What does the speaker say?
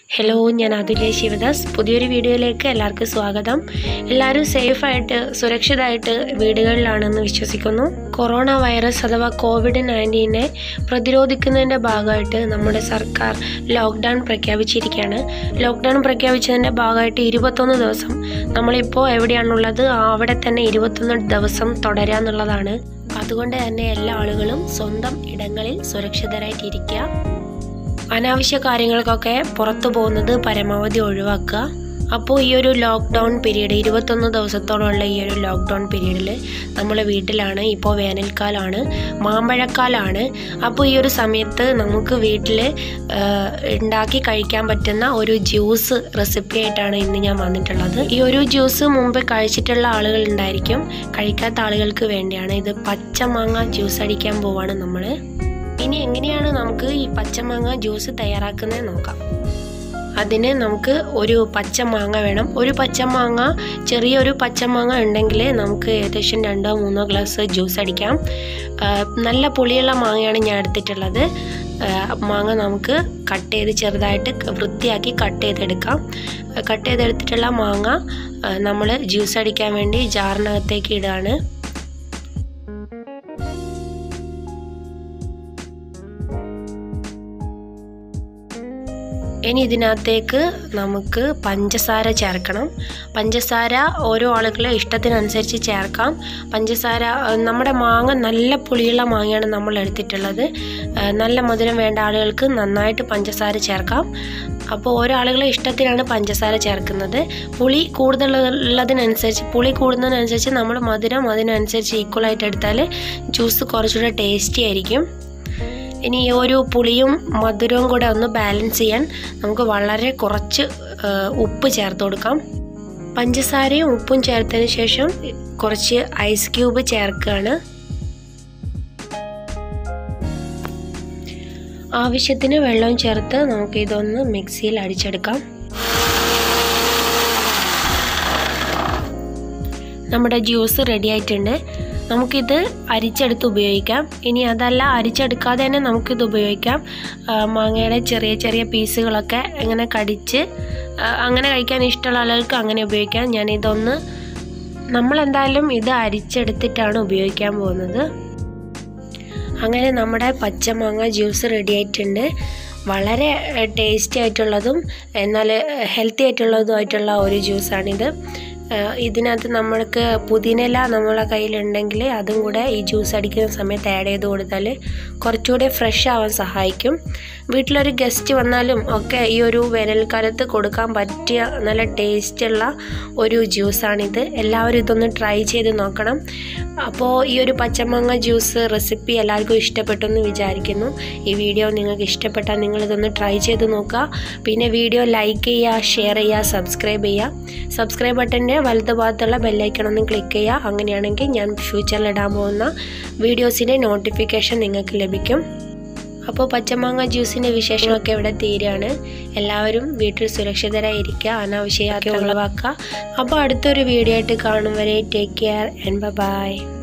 hello ഞാൻ അതുല്യ ശിവദാസ് പുതിയൊരു വീഡിയോയിലേക്ക് എല്ലാവർക്കും സ്വാഗതം എല്ലാവരും സേഫായിട്ട് സുരക്ഷിതമായിട്ട് വീടുകളിലാണെന്ന് വിശ്വസിക്കുന്നു കൊറോണ വൈറസ് അഥവാ കോവിഡ് നയൻറ്റീനെ പ്രതിരോധിക്കുന്നതിൻ്റെ ഭാഗമായിട്ട് നമ്മുടെ സർക്കാർ ലോക്ക്ഡൗൺ പ്രഖ്യാപിച്ചിരിക്കുകയാണ് ലോക്ക്ഡൗൺ പ്രഖ്യാപിച്ചതിൻ്റെ ഭാഗമായിട്ട് ഇരുപത്തൊന്ന് ദിവസം നമ്മളിപ്പോൾ എവിടെയാണുള്ളത് അവിടെ തന്നെ ഇരുപത്തൊന്ന് ദിവസം തുടരാന്നുള്ളതാണ് അതുകൊണ്ട് തന്നെ എല്ലാ ആളുകളും സ്വന്തം ഇടങ്ങളിൽ സുരക്ഷിതരായിട്ടിരിക്കുക അനാവശ്യ കാര്യങ്ങൾക്കൊക്കെ പുറത്തു പോകുന്നത് പരമാവധി ഒഴിവാക്കുക അപ്പോൾ ഈ ഒരു ലോക്ക്ഡൗൺ പീരീഡ് ഇരുപത്തൊന്ന് ദിവസത്തോളമുള്ള ഈ ഒരു ലോക്ക്ഡൗൺ പീരീഡിൽ നമ്മൾ വീട്ടിലാണ് ഇപ്പോൾ വേനൽക്കാലമാണ് മാമ്പഴക്കാലമാണ് അപ്പോൾ ഈ ഒരു സമയത്ത് നമുക്ക് വീട്ടിൽ ഉണ്ടാക്കി കഴിക്കാൻ പറ്റുന്ന ഒരു ജ്യൂസ് റെസിപ്പി ആയിട്ടാണ് ഇന്ന് ഞാൻ വന്നിട്ടുള്ളത് ഈ ഒരു ജ്യൂസ് മുമ്പ് കഴിച്ചിട്ടുള്ള ആളുകൾ ഉണ്ടായിരിക്കും കഴിക്കാത്ത ആളുകൾക്ക് വേണ്ടിയാണ് ഇത് പച്ചമാങ്ങ ജ്യൂസ് അടിക്കാൻ പോവാണ് നമ്മൾ ഇനി എങ്ങനെയാണ് നമുക്ക് ഈ പച്ചമാങ്ങ ജ്യൂസ് തയ്യാറാക്കുന്നത് നോക്കാം അതിന് നമുക്ക് ഒരു പച്ചമാങ്ങ വേണം ഒരു പച്ചമാങ്ങ ചെറിയൊരു പച്ചമാങ്ങ ഉണ്ടെങ്കിൽ നമുക്ക് ഏകദേശം രണ്ടോ മൂന്നോ ഗ്ലാസ് ജ്യൂസ് അടിക്കാം നല്ല പുളിയുള്ള മാങ്ങയാണ് ഞാൻ എടുത്തിട്ടുള്ളത് മാങ്ങ നമുക്ക് കട്ട് ചെയ്ത് ചെറുതായിട്ട് വൃത്തിയാക്കി കട്ട് ചെയ്തെടുക്കാം കട്ട് ചെയ്തെടുത്തിട്ടുള്ള മാങ്ങ നമ്മൾ ജ്യൂസ് അടിക്കാൻ വേണ്ടി ജാറിനകത്തേക്ക് ഇടുകയാണ് ഇനി ഇതിനകത്തേക്ക് നമുക്ക് പഞ്ചസാര ചേർക്കണം പഞ്ചസാര ഓരോ ആളുകളെ ഇഷ്ടത്തിനനുസരിച്ച് ചേർക്കാം പഞ്ചസാര നമ്മുടെ മാങ്ങ നല്ല പുളിയുള്ള മാങ്ങയാണ് നമ്മൾ എടുത്തിട്ടുള്ളത് നല്ല മധുരം വേണ്ട ആളുകൾക്ക് നന്നായിട്ട് പഞ്ചസാര ചേർക്കാം അപ്പോൾ ഓരോ ആളുകളെ ഇഷ്ടത്തിനാണ് പഞ്ചസാര ചേർക്കുന്നത് പുളി കൂടുതലുള്ളതിനനുസരിച്ച് പുളി കൂടുന്നതിനനുസരിച്ച് നമ്മൾ മധുരം അതിനനുസരിച്ച് ഈക്വലായിട്ട് എടുത്താൽ ജ്യൂസ് കുറച്ചുകൂടെ ടേസ്റ്റി ആയിരിക്കും ഇനി ഈ ഒരു പുളിയും മധുരവും കൂടെ ഒന്ന് ബാലൻസ് ചെയ്യാൻ നമുക്ക് വളരെ കുറച്ച് ഉപ്പ് ചേർത്ത് കൊടുക്കാം പഞ്ചസാരയും ഉപ്പും ചേർത്തതിന് ശേഷം കുറച്ച് ഐസ് ക്യൂബ് ചേർക്കുകയാണ് ആവശ്യത്തിന് വെള്ളം ചേർത്ത് നമുക്ക് ഇതൊന്ന് മിക്സിയിൽ അടിച്ചെടുക്കാം നമ്മുടെ ജ്യൂസ് റെഡി ആയിട്ടുണ്ട് നമുക്കിത് അരിച്ചെടുത്ത് ഉപയോഗിക്കാം ഇനി അതല്ല അരിച്ചെടുക്കാതെ തന്നെ നമുക്കിത് ഉപയോഗിക്കാം മാങ്ങയുടെ ചെറിയ ചെറിയ പീസുകളൊക്കെ ഇങ്ങനെ കടിച്ച് അങ്ങനെ കഴിക്കാൻ ഇഷ്ടമുള്ള ആളുകൾക്ക് അങ്ങനെ ഉപയോഗിക്കാം ഞാനിതൊന്ന് നമ്മളെന്തായാലും ഇത് അരിച്ചെടുത്തിട്ടാണ് ഉപയോഗിക്കാൻ പോകുന്നത് അങ്ങനെ നമ്മുടെ പച്ചമാങ്ങ ജ്യൂസ് റെഡി ആയിട്ടുണ്ട് വളരെ ടേസ്റ്റി ആയിട്ടുള്ളതും എന്നാൽ ഹെൽത്തി ആയിട്ടുള്ളതുമായിട്ടുള്ള ഒരു ജ്യൂസാണിത് ഇതിനകത്ത് നമ്മൾക്ക് പുതിനയില നമ്മളെ കയ്യിലുണ്ടെങ്കിൽ അതും കൂടെ ഈ ജ്യൂസ് അടിക്കുന്ന സമയത്ത് ആഡ് ചെയ്ത് കൊടുത്താൽ കുറച്ചുകൂടെ ഫ്രഷ് ആവാൻ സഹായിക്കും വീട്ടിലൊരു ഗസ്റ്റ് വന്നാലും ഒക്കെ ഈ ഒരു വേനൽക്കാലത്ത് കൊടുക്കാൻ പറ്റിയ നല്ല ടേസ്റ്റുള്ള ഒരു ജ്യൂസാണിത് എല്ലാവരും ഇതൊന്ന് ട്രൈ ചെയ്ത് നോക്കണം അപ്പോൾ ഈ ഒരു പച്ചമാങ്ങ ജ്യൂസ് റെസിപ്പി എല്ലാവർക്കും ഇഷ്ടപ്പെട്ടു എന്ന് വിചാരിക്കുന്നു ഈ വീഡിയോ നിങ്ങൾക്ക് ഇഷ്ടപ്പെട്ടാൽ നിങ്ങളിതൊന്ന് ട്രൈ ചെയ്ത് നോക്കുക പിന്നെ വീഡിയോ ലൈക്ക് ചെയ്യുക ഷെയർ ചെയ്യുക സബ്സ്ക്രൈബ് ചെയ്യുക സബ്സ്ക്രൈബ് ബട്ടൻ്റെ വലതു ഭാഗത്തുള്ള ബെല്ലൈക്കൺ ഒന്ന് ക്ലിക്ക് ചെയ്യുക അങ്ങനെയാണെങ്കിൽ ഞാൻ ഫ്യൂച്ചറിൽ ഇടാൻ പോകുന്ന വീഡിയോസിൻ്റെ നോട്ടിഫിക്കേഷൻ നിങ്ങൾക്ക് ലഭിക്കും അപ്പോൾ പച്ചമാങ്ങ ജ്യൂസിൻ്റെ വിശേഷമൊക്കെ ഇവിടെ തീരുകയാണ് എല്ലാവരും വീട്ടിൽ സുരക്ഷിതരായി ഇരിക്കുക അനാവശ്യമൊക്കെ ഒഴിവാക്കുക അപ്പോൾ അടുത്തൊരു വീഡിയോ ആയിട്ട് കാണും വരെ ടേക്ക് കെയർ ആൻഡ് ബൈ